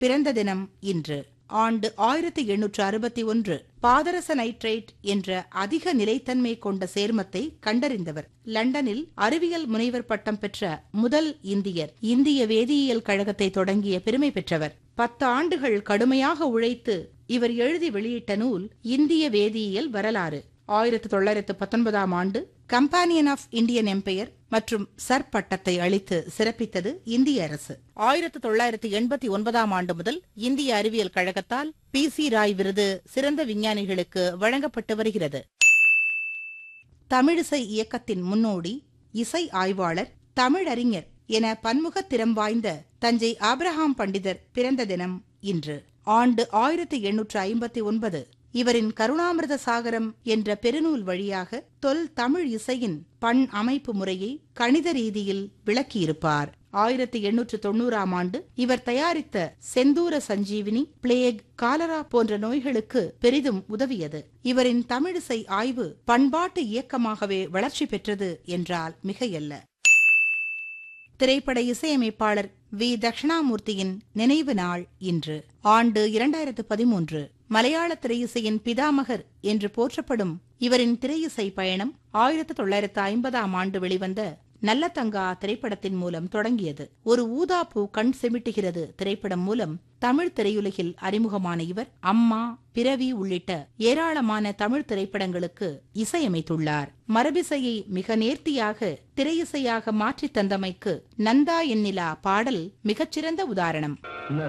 பிறந்த தினம் இன்று ஆண்டு ஆயிரத்தி எண்ணூற்று அறுபத்தி ஒன்று பாதரச நைட்ரேட் என்ற அதிக நிலைத்தன்மை கொண்ட சேர்மத்தை கண்டறிந்தவர் லண்டனில் அறிவியல் முனைவர் பட்டம் பெற்ற முதல் இந்தியர் இந்திய வேதியியல் கழகத்தை தொடங்கிய பெருமை பெற்றவர் பத்து ஆண்டுகள் கடுமையாக உழைத்து இவர் எழுதி வெளியிட்ட நூல் இந்திய வேதியியல் வரலாறு ஆயிரத்தி தொள்ளாயிரத்து பத்தொன்பதாம் ஆண்டு கம்பானியன் ஆஃப் இந்தியன் எம்பையர் மற்றும் சர் பட்டத்தை அளித்து சிறப்பித்தது இந்திய அரசு ஆயிரத்து தொள்ளாயிரத்து எண்பத்தி ஒன்பதாம் ஆண்டு முதல் இந்திய அறிவியல் கழகத்தால் பி சி ராய் விருது சிறந்த விஞ்ஞானிகளுக்கு வழங்கப்பட்டு வருகிறது தமிழிசை இயக்கத்தின் முன்னோடி இசை ஆய்வாளர் தமிழறிஞர் என பன்முகத் திறம் வாய்ந்த தஞ்சை ஆபிரகாம் பண்டிதர் பிறந்த தினம் இன்று ஆண்டு ஆயிரத்தி எண்ணூற்று ஐம்பத்தி ஒன்பது இவரின் கருணாமிர்த சாகரம் என்ற பெருநூல் வழியாக தொல் தமிழ் இசையின் பண் அமைப்பு முறையை கணித ரீதியில் விளக்கியிருப்பார் ஆயிரத்தி எண்ணூற்று தொண்ணூறாம் ஆண்டு இவர் தயாரித்த செந்தூர சஞ்சீவினி பிளேக் காலரா போன்ற நோய்களுக்கு பெரிதும் உதவியது இவரின் தமிழிசை ஆய்வு பண்பாட்டு இயக்கமாகவே வளர்ச்சி பெற்றது என்றால் மிகையல்ல திரைப்பட இசையமைப்பாளர் வி தட்சிணாமூர்த்தியின் நினைவு நாள் இன்று ஆண்டு இரண்டாயிரத்து பதிமூன்று மலையாள திரையிசையின் பிதாமகர் என்று போற்றப்படும் இவரின் திரையிசை பயணம் ஆயிரத்து தொள்ளாயிரத்து ஐம்பதாம் ஆண்டு வெளிவந்த நல்ல தங்கா திரைப்படத்தின் மூலம் தொடங்கியது ஒரு ஊதாப்பூ கண் செமிட்டுகிறது திரைப்படம் மூலம் தமிழ் திரையுலகில் அறிமுகமான இவர் அம்மா பிறவி உள்ளிட்ட ஏராளமான தமிழ் திரைப்படங்களுக்கு இசையமைத்துள்ளார் மரபிசையை மிக நேர்த்தியாக திரையிசையாக மாற்றித் தந்தமைக்கு நந்தா எண்ணிலா பாடல் மிகச்சிறந்த உதாரணம்